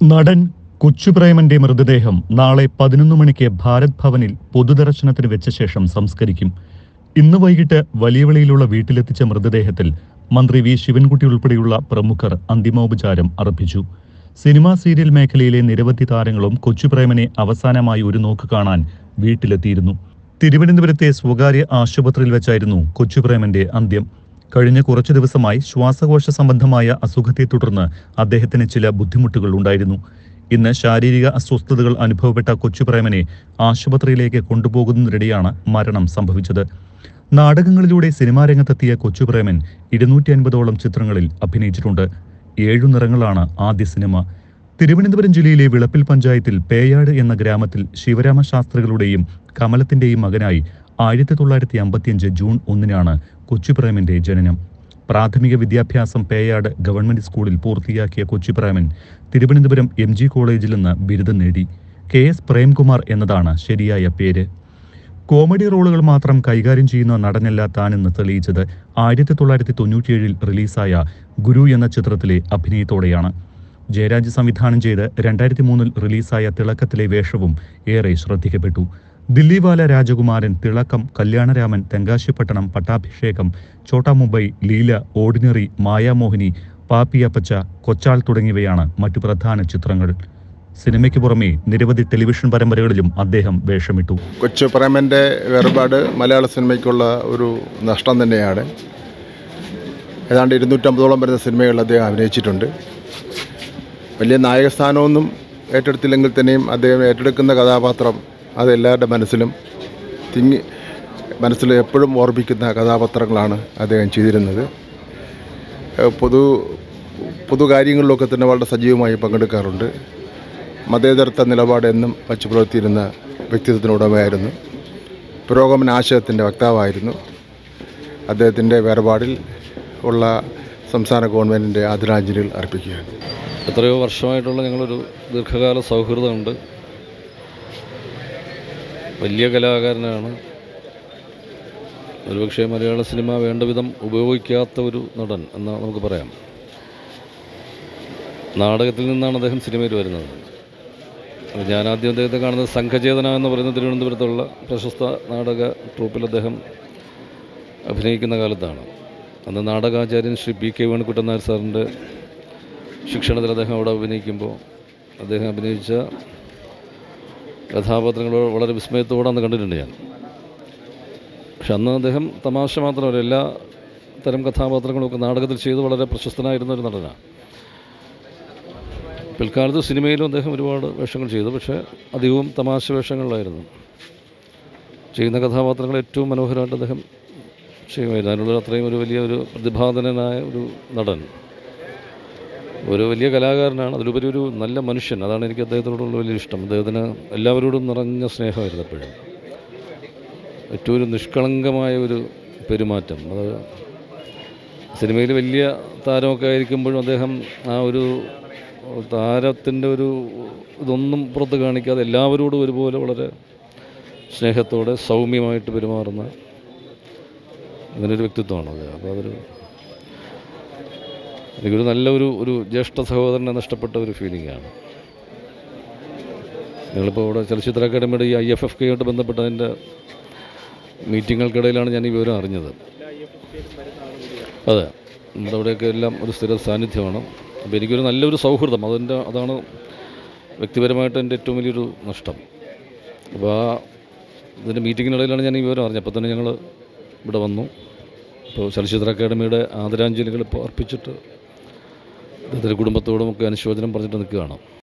നടൻ കൊച്ചുപ്രേമന്റെ മൃതദേഹം നാളെ പതിനൊന്ന് മണിക്ക് ഭാരത് ഭവനിൽ പൊതുദർശനത്തിന് വെച്ച ശേഷം സംസ്കരിക്കും ഇന്ന് വൈകിട്ട് വലിയവിളയിലുള്ള വീട്ടിലെത്തിച്ച മൃതദേഹത്തിൽ മന്ത്രി വി ശിവൻകുട്ടി ഉൾപ്പെടെയുള്ള പ്രമുഖർ അന്തിമോപചാരം അർപ്പിച്ചു സിനിമാ സീരിയൽ മേഖലയിലെ നിരവധി താരങ്ങളും കൊച്ചുപ്രേമനെ അവസാനമായി ഒരു നോക്ക് കാണാൻ വീട്ടിലെത്തിയിരുന്നു തിരുവനന്തപുരത്തെ സ്വകാര്യ ആശുപത്രിയിൽ വെച്ചായിരുന്നു കൊച്ചുപ്രേമന്റെ അന്ത്യം കഴിഞ്ഞ കുറച്ചു ദിവസമായി ശ്വാസകോശ സംബന്ധമായ അസുഖത്തെ തുടർന്ന് അദ്ദേഹത്തിന് ചില ബുദ്ധിമുട്ടുകൾ ഉണ്ടായിരുന്നു ഇന്ന് ശാരീരിക അസ്വസ്ഥതകൾ അനുഭവപ്പെട്ട കൊച്ചുപ്രേമനെ ആശുപത്രിയിലേക്ക് കൊണ്ടുപോകുന്നതിനിടെയാണ് മരണം സംഭവിച്ചത് നാടകങ്ങളിലൂടെ സിനിമാ രംഗത്തെത്തിയ കൊച്ചുപ്രേമൻ ഇരുന്നൂറ്റി അൻപതോളം ചിത്രങ്ങളിൽ അഭിനയിച്ചിട്ടുണ്ട് ഏഴു നിറങ്ങളാണ് ആദ്യ സിനിമ തിരുവനന്തപുരം ജില്ലയിലെ വിളപ്പിൽ പഞ്ചായത്തിൽ പേയാട് എന്ന ഗ്രാമത്തിൽ ശിവരാമ ശാസ്ത്രികളുടെയും കമലത്തിന്റെയും മകനായി ആയിരത്തി തൊള്ളായിരത്തി അമ്പത്തിയഞ്ച് ജൂൺ ഒന്നിനാണ് കൊച്ചുപ്രേമന്റെ ജനനം പ്രാഥമിക വിദ്യാഭ്യാസം പേയാട് ഗവൺമെന്റ് സ്കൂളിൽ പൂർത്തിയാക്കിയ കൊച്ചുപ്രേമൻ തിരുവനന്തപുരം എം ജി കോളേജിൽ നിന്ന് ബിരുദം നേടി കെ എസ് പ്രേംകുമാർ എന്നതാണ് ശരിയായ പേര് കോമഡി റോളുകൾ മാത്രം കൈകാര്യം ചെയ്യുന്ന നടനല്ല താനെന്ന് തെളിയിച്ചത് ആയിരത്തി തൊള്ളായിരത്തി തൊണ്ണൂറ്റിയേഴിൽ റിലീസായ ഗുരു എന്ന ചിത്രത്തിലെ അഭിനയത്തോടെയാണ് ജയരാജ് സംവിധാനം ചെയ്ത് രണ്ടായിരത്തി മൂന്നിൽ റിലീസായ തിളക്കത്തിലെ വേഷവും ഏറെ ശ്രദ്ധിക്കപ്പെട്ടു ദില്ലിവാല രാജകുമാരൻ തിളക്കം കല്യാണരാമൻ തെങ്കാശിപ്പട്ടണം പട്ടാഭിഷേകം ചോട്ടാ മുംബൈ ലീല ഓർഡിനറി മായാമോഹിനി പാപ്പിയപ്പച്ച കൊച്ചാൾ തുടങ്ങിയവയാണ് മറ്റു പ്രധാന ചിത്രങ്ങൾ സിനിമയ്ക്ക് പുറമെ നിരവധി ടെലിവിഷൻ പരമ്പരകളിലും അദ്ദേഹം വേഷമിട്ടു കൊച്ചു പ്രേമൻ്റെ വേർപാട് മലയാള സിനിമയ്ക്കുള്ള ഒരു നഷ്ടം തന്നെയാണ് ഏതാണ്ട് ഇരുന്നൂറ്റമ്പതോളം വരുന്ന സിനിമകളിൽ അദ്ദേഹം അഭിനയിച്ചിട്ടുണ്ട് വലിയ നായകസ്ഥാനമൊന്നും ഏറ്റെടുത്തില്ലെങ്കിൽ തന്നെയും അദ്ദേഹം ഏറ്റെടുക്കുന്ന കഥാപാത്രം അത് എല്ലാവരുടെ മനസ്സിലും തിങ്ങി മനസ്സിൽ എപ്പോഴും ഓർമ്മിക്കുന്ന കഥാപാത്രങ്ങളാണ് അദ്ദേഹം ചെയ്തിരുന്നത് ഏഹ് പൊതു പൊതുകാര്യങ്ങളിലൊക്കെ തന്നെ വളരെ സജീവമായി പങ്കെടുക്കാറുണ്ട് മതേതരത്വ നിലപാട് എന്നും വച്ചു പുലർത്തിയിരുന്ന വ്യക്തിത്വത്തിനുടമയായിരുന്നു പുരോഗമന ആശയത്തിൻ്റെ വക്താവായിരുന്നു അദ്ദേഹത്തിൻ്റെ വേർപാടിൽ ഉള്ള സംസ്ഥാന ഗവൺമെൻറ്റിൻ്റെ ആദരാഞ്ജലികൾ അർപ്പിക്കുകയാണ് എത്രയോ വർഷമായിട്ടുള്ള ഞങ്ങളൊരു ദീർഘകാല സൗഹൃദമുണ്ട് വലിയ കലാകാരനാണ് ഒരുപക്ഷെ മലയാള സിനിമ വേണ്ട വിധം ഉപയോഗിക്കാത്ത ഒരു നടൻ എന്ന് നമുക്ക് പറയാം നാടകത്തിൽ നിന്നാണ് അദ്ദേഹം സിനിമയിൽ വരുന്നത് അപ്പോൾ ഞാൻ ആദ്യം അദ്ദേഹത്തെ കാണുന്നത് സംഘചേതന എന്ന് പറയുന്ന തിരുവനന്തപുരത്തുള്ള പ്രശസ്ത നാടക ട്രൂപ്പിൽ അദ്ദേഹം അഭിനയിക്കുന്ന കാലത്താണ് അന്ന് നാടകാചാര്യൻ ശ്രീ പി കെ വേണുക്കുട്ടൻ നായർ സാറിൻ്റെ ശിക്ഷണത്തിൽ അദ്ദേഹം അവിടെ അഭിനയിക്കുമ്പോൾ അദ്ദേഹം അഭിനയിച്ച കഥാപാത്രങ്ങൾ വളരെ വിസ്മയത്തോടെ അന്ന് കണ്ടിട്ടുണ്ട് ഞാൻ പക്ഷെ അന്ന് അദ്ദേഹം തമാശ മാത്രമല്ല എല്ലാ തരം കഥാപാത്രങ്ങളൊക്കെ നാടകത്തിൽ ചെയ്ത് വളരെ പ്രശസ്തനായിരുന്ന ഒരു നടനാണ് പിൽക്കാലത്ത് സിനിമയിലും അദ്ദേഹം ഒരുപാട് വേഷങ്ങൾ ചെയ്തു പക്ഷേ അധികവും തമാശ വേഷങ്ങളിലായിരുന്നു ചെയ്യുന്ന കഥാപാത്രങ്ങൾ ഏറ്റവും മനോഹരമായിട്ട് അദ്ദേഹം ചെയ്യുമായിരുന്നു അതിനുള്ള അത്രയും ഒരു വലിയ ഒരു പ്രതിഭാധനനായ ഒരു നടൻ ഒരു വലിയ കലാകാരനാണ് അതിലുപരി ഒരു നല്ല മനുഷ്യൻ അതാണ് എനിക്ക് അദ്ദേഹത്തിനോടുള്ള വലിയ ഇഷ്ടം അദ്ദേഹത്തിന് എല്ലാവരോടും നിറഞ്ഞ സ്നേഹമായിരുന്നു എപ്പോഴും ഏറ്റവും ഒരു നിഷ്കളങ്കമായ ഒരു പെരുമാറ്റം അത് സിനിമയിൽ വലിയ താരമൊക്കെ ആയിരിക്കുമ്പോഴും അദ്ദേഹം ആ ഒരു താരത്തിൻ്റെ ഒരു ഇതൊന്നും പുറത്ത് കാണിക്കാതെ എല്ലാവരോടും ഒരുപോലെ വളരെ സ്നേഹത്തോടെ സൗമ്യമായിട്ട് പെരുമാറുന്ന അങ്ങനൊരു വ്യക്തിത്വമാണ് അത് അപ്പോൾ അതൊരു എനിക്കൊരു നല്ല ഒരു ഒരു ജ്യേഷ്ഠ സഹോദരനെ നഷ്ടപ്പെട്ട ഒരു ഫീലിംഗാണ് ഞങ്ങളിപ്പോൾ ഇവിടെ ചലച്ചിത്ര അക്കാദമിയുടെ ഈ ഐ എഫ് എഫ് കെയായിട്ട് ബന്ധപ്പെട്ടതിൻ്റെ മീറ്റിങ്ങുകൾക്കിടയിലാണ് ഞാൻ ഈ വിവരം അറിഞ്ഞത് അതെ നമ്മുടെ അവിടെയൊക്കെ എല്ലാം ഒരു സ്ഥിര സാന്നിധ്യമാണ് അപ്പോൾ എനിക്കൊരു നല്ലൊരു സൗഹൃദം അതിൻ്റെ അതാണ് വ്യക്തിപരമായിട്ട് എൻ്റെ ഏറ്റവും വലിയൊരു നഷ്ടം അപ്പോൾ ആ ഇതിൻ്റെ മീറ്റിങ്ങിനിടയിലാണ് ഞാൻ ഈ വിവരം അറിഞ്ഞത് അപ്പോൾ തന്നെ ഞങ്ങൾ ഇവിടെ വന്നു ഇപ്പോൾ ചലച്ചിത്ര അക്കാദമിയുടെ ആദരാഞ്ജലികൾ ഇപ്പോൾ അർപ്പിച്ചിട്ട് അദ്ദേഹത്തിൻ്റെ കുടുംബത്തോടും ഒക്കെ അനുശോചനം പറഞ്ഞിട്ട് നിൽക്കുകയാണ്